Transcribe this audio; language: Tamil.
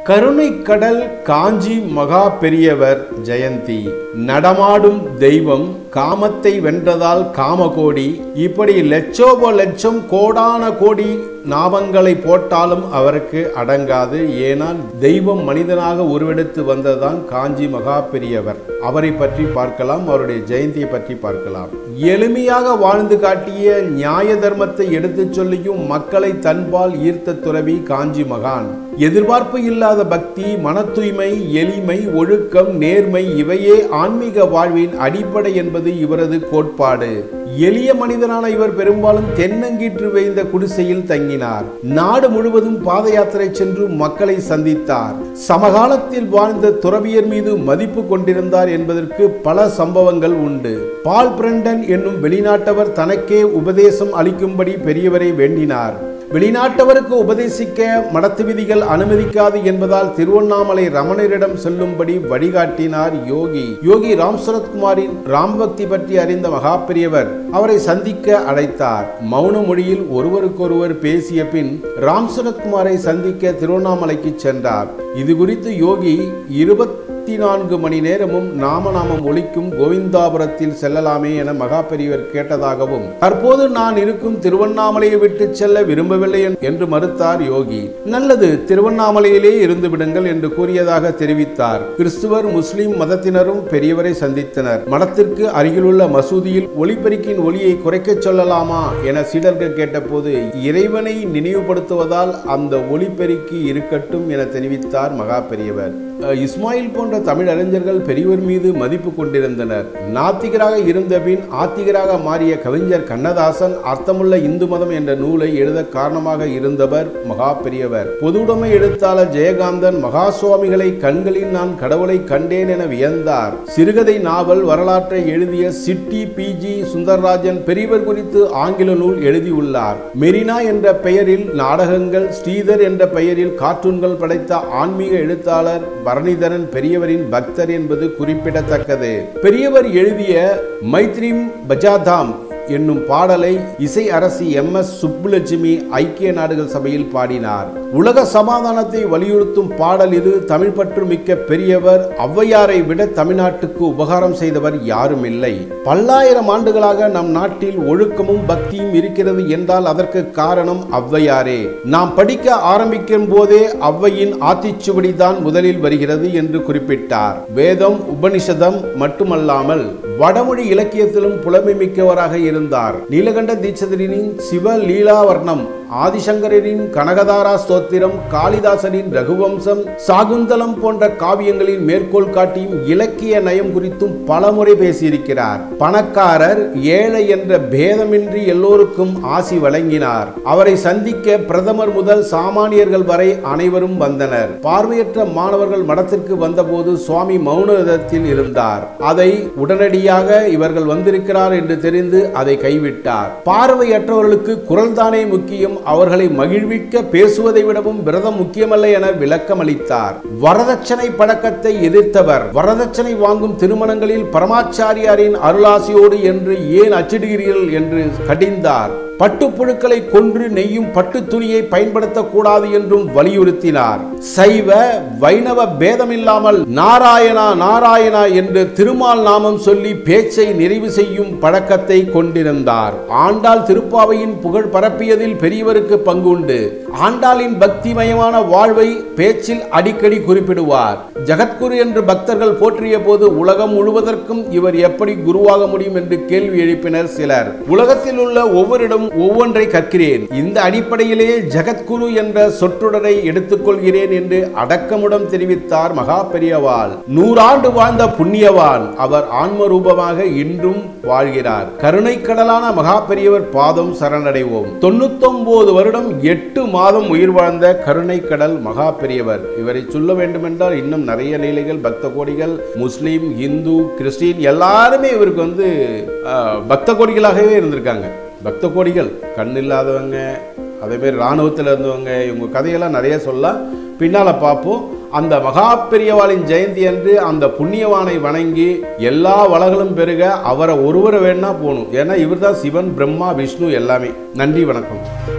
கருணை கடல் காஞ்சி மகா பெரியவர் ஜெயந்தி நடமாடும் தெய்வம் காமத்தை வென்றதால் காமகோடி இப்படி லட்சோப லட்சம் கோடான கோடி நாமங்களை போட்டாலும் அவருக்கு அடங்காது ஏனால் தெய்வம் மனிதனாக உருவெடுத்து வந்ததுதான் காஞ்சி மகா பெரியவர் அவரை பற்றி பார்க்கலாம் அவருடைய ஜெயந்தியை பற்றி பார்க்கலாம் எளிமையாக வாழ்ந்து காட்டிய நியாய தர்மத்தை எடுத்துச் சொல்லியும் மக்களை தன்பால் ஈர்த்த துறவி காஞ்சி மகான் எதிர்பார்ப்பு இல்லாத பக்தி மன தூய்மை எளிமை ஒழுக்கம் நேர்மை இவையே ஆன்மீக வாழ்வின் அடிப்படை என்பது இவரது கோட்பாடு எளிய மனிதனான இவர் பெரும்பாலும் தென்னங்கீற்று வேய்ந்த குடிசையில் தங்கினார் நாடு முழுவதும் பாத யாத்திரை சென்று மக்களை சந்தித்தார் சமகாலத்தில் வாழ்ந்த துறவியர் மீது மதிப்பு கொண்டிருந்தார் என்பதற்கு பல சம்பவங்கள் உண்டு பால் பிரண்டன் என்னும் வெளிநாட்டவர் தனக்கே உபதேசம் அளிக்கும்படி பெரியவரை வேண்டினார் வெளிநாட்டவருக்கு உபதேசிக்க மடத்து விதிகள் அனுமதிக்காது என்பதால் திருவண்ணாமலை ரமணரிடம் செல்லும்படி வழிகாட்டினார் யோகி யோகி ராம் சரத்குமாரின் ராம்பக்தி பற்றி அறிந்த மகா பெரியவர் அவரை சந்திக்க அழைத்தார் மௌன மொழியில் ஒருவருக்கொருவர் பேசிய பின் ராம் சரத்குமாரை சந்திக்க திருவண்ணாமலைக்கு சென்றார் இது குறித்து யோகி இருபத்தி நான்கு மணி நேரமும் நாமநாமம் ஒலிக்கும் கோவிந்தாபுரத்தில் செல்லலாமே என மகா பெரியவர் கேட்டதாகவும் தற்போது நான் இருக்கும் திருவண்ணாமலையை விட்டு செல்ல விரும்பவில்லை என்று மறுத்தார் யோகி நல்லது திருவண்ணாமலையிலே இருந்து விடுங்கள் என்று கூறியதாக தெரிவித்தார் கிறிஸ்துவர் முஸ்லிம் மதத்தினரும் பெரியவரை சந்தித்தனர் மடத்திற்கு அருகிலுள்ள மசூதியில் ஒளிபெருக்கின் ஒளியை குறைக்கச் சொல்லலாமா என சீடர்கள் கேட்டபோது இறைவனை நினைவுபடுத்துவதால் அந்த ஒளிபெருக்கி இருக்கட்டும் என தெரிவித்தார் மகா பெரியவர் இஸ்மாயில் போன்ற தமிழ் அறிஞர்கள் பெரியவர் மீது மதிப்பு கொண்டிருந்தனர் நாத்திகராக இருந்தபின் ஆத்திகராக மாறிய கவிஞர் கண்ணதாசன் அர்த்தமுள்ள இந்து மதம் என்ற நூலை எழுத காரணமாக இருந்தவர் மகா பெரியவர் பொதுவுடைமை எழுத்தாளர் ஜெயகாந்தன் மகா சுவாமிகளை கண்களில் நான் கடவுளை கண்டேன் என வியந்தார் சிறுகதை நாவல் வரலாற்றை எழுதிய சிட்டி பி ஜி சுந்தரராஜன் பெரியவர் குறித்து ஆங்கில நூல் எழுதியுள்ளார் மெரினா என்ற பெயரில் நாடகங்கள் ஸ்ரீதர் என்ற பெயரில் கார்ட்டூன்கள் படைத்த ஆன்மீக எழுத்தாளர் பரணிதரன் பெரியவரின் பக்தர் என்பது குறிப்பிடத்தக்கது பெரியவர் எழுதிய மைத்ரீம் பஜாதாம் என்னும் பாடலை இசை அரசி எம் எஸ் சுப்புலட்சுமி ஐக்கிய நாடுகள் சபையில் பாடினார் உலக சமாதானத்தை வலியுறுத்தும் பாடல் இது தமிழ் பற்று மிக்க பெரியவர் ஔவையாரை விட தமிழ்நாட்டுக்கு உபகாரம் செய்தவர் யாரும் இல்லை பல்லாயிரம் ஆண்டுகளாக நம் நாட்டில் ஒழுக்கமும் பக்தியும் இருக்கிறது என்றால் அதற்கு காரணம் ஔவையாரே நாம் படிக்க ஆரம்பிக்கும் போதே ஔவையின் ஆத்திச்சுவடி தான் முதலில் வருகிறது என்று குறிப்பிட்டார் வேதம் உபனிஷதம் மட்டுமல்லாமல் வடமொழி இலக்கியத்திலும் புலமை மிக்கவராக இருந்தார் நீலகண்ட தீட்சிதரின் சிவ லீலாவர்ணம் ஆதிசங்கரின் கனகதாரா ஸ்தோத்திரம் காளிதாசனின் ரகுவம்சம் சாகுந்தலம் போன்ற காவியங்களின் மேற்கோள் காட்டியும் இலக்கிய நயம் குறித்தும் பலமுறை பேசியிருக்கிறார் பணக்காரர் ஏழை என்ற பேதமின்றி எல்லோருக்கும் ஆசி வழங்கினார் அவரை சந்திக்க பிரதமர் முதல் சாமானியர்கள் வரை அனைவரும் வந்தனர் பார்வையற்ற மாணவர்கள் மடத்திற்கு வந்தபோது சுவாமி மௌனதத்தில் இருந்தார் அதை உடனடியாக இவர்கள் வந்திருக்கிறார் என்று தெரிந்து அதை கைவிட்டார் பார்வையற்றவர்களுக்கு குரல்தானே முக்கியம் அவர்களை மகிழ்விக்க பேசுவதை விடவும் விரதம் முக்கியமல்ல என விளக்கம் அளித்தார் வரதட்சணை பழக்கத்தை எதிர்த்தவர் வரதட்சணை வாங்கும் திருமணங்களில் பரமாச்சாரியாரின் அருளாசியோடு என்று ஏன் அச்சிடுகிறீர்கள் என்று கடிந்தார் பட்டுப்புழுக்களை கொன்று நெய்யும் பட்டு துணியை பயன்படுத்தக்கூடாது என்றும் வலியுறுத்தினார் சைவ வைணவ பேதமில்லாமல் நாராயணா நாராயணா என்று திருமால் நாமம் சொல்லி பேச்சை நிறைவு செய்யும் பழக்கத்தை கொண்டிருந்தார் ஆண்டாள் திருப்பாவையின் புகழ் பரப்பியதில் பெரியவருக்கு பங்குண்டு ஆண்டாளின் பக்திமயமான வாழ்வை பேச்சில் அடிக்கடி குறிப்பிடுவார் ஜகத்குரு என்று பக்தர்கள் போற்றிய போது உலகம் முழுவதற்கும் இவர் எப்படி குருவாக முடியும் என்று கேள்வி எழுப்பினர் சிலர் உலகத்தில் உள்ள ஒவ்வொருடம் ஒவ்வொன்றை கற்கிறேன் இந்த அடிப்படையிலேயே ஜகத்குரு என்ற சொற்றொடரை எடுத்துக்கொள்கிறேன் என்று அடக்கமுடன் தெரிவித்தார் மகா பெரியவாள் நூறாண்டு வாழ்ந்த புண்ணியவான் அவர் ஆன்ம ரூபமாக இன்றும் வாழ்கிறார் கருணை கடலான மகா பெரியவர் பாதம் சரணடைவோம் தொண்ணூத்தொன்பது வருடம் எட்டு மாதம் உயிர் வாழ்ந்த கருணை கடல் மகா பெரியவர் இவரை சொல்ல வேண்டுமென்றால் இன்னும் நிறைய லீலைகள் பக்த கோடிகள் முஸ்லீம் இந்து கிறிஸ்டின் எல்லாருமே இவருக்கு வந்து ஆஹ், பக்த கோடிகளாகவே இருந்திருக்காங்க பக்த கோடிகள் கண் இல்லாதவங்க அதேமாரி இராணுவத்தில் இருந்தவங்க இவங்க கதையெல்லாம் நிறைய சொல்லலாம் பின்னால் பார்ப்போம் அந்த மகா பெரியவாளின் ஜெயந்தி அன்று அந்த புண்ணியவானை வணங்கி எல்லா வளங்களும் பெருக அவரை ஒருவரை வேணா போகணும் ஏன்னா இவர்தான் சிவன் பிரம்மா விஷ்ணு எல்லாமே நன்றி வணக்கம்